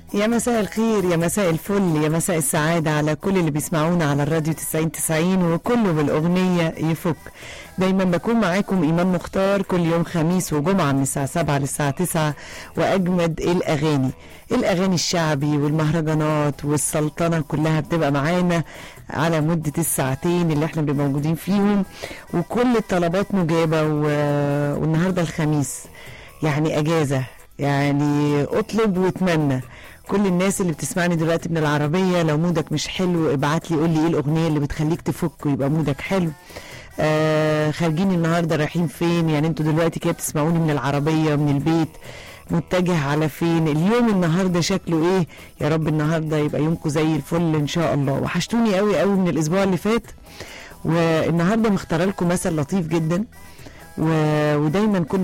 يا مساء الخير يا مساء الفل يا مساء السعادة على كل اللي بيسمعونا على الراديو 90 90 وكله بالأغنية يفك دايما بكون معاكم إيمان مختار كل يوم خميس وجمعة من الساعة 7 للساعة 9 وأجمد الأغاني الأغاني الشعبي والمهرجانات والسلطنة كلها بتبقى معانا على مدة الساعتين اللي احنا بنبقى موجودين فيهم وكل الطلبات مجابة و... والنهاردة الخميس يعني أجازة يعني اطلب واتمنى كل الناس اللي بتسمعني دلوقتي من العربية لو مودك مش حلو ابعت لي قول لي ايه الأغنية اللي بتخليك تفك ويبقى مودك حلو آه خارجين النهارده رايحين فين يعني انتوا دلوقتي كده بتسمعوني من العربية من البيت متجه على فين اليوم النهارده شكله ايه يا رب النهارده يبقى يومكم زي الفل ان شاء الله وحشتوني قوي قوي من الاسبوع اللي فات والنهارده مختاره لكم مثل لطيف جدا و... ودايما كل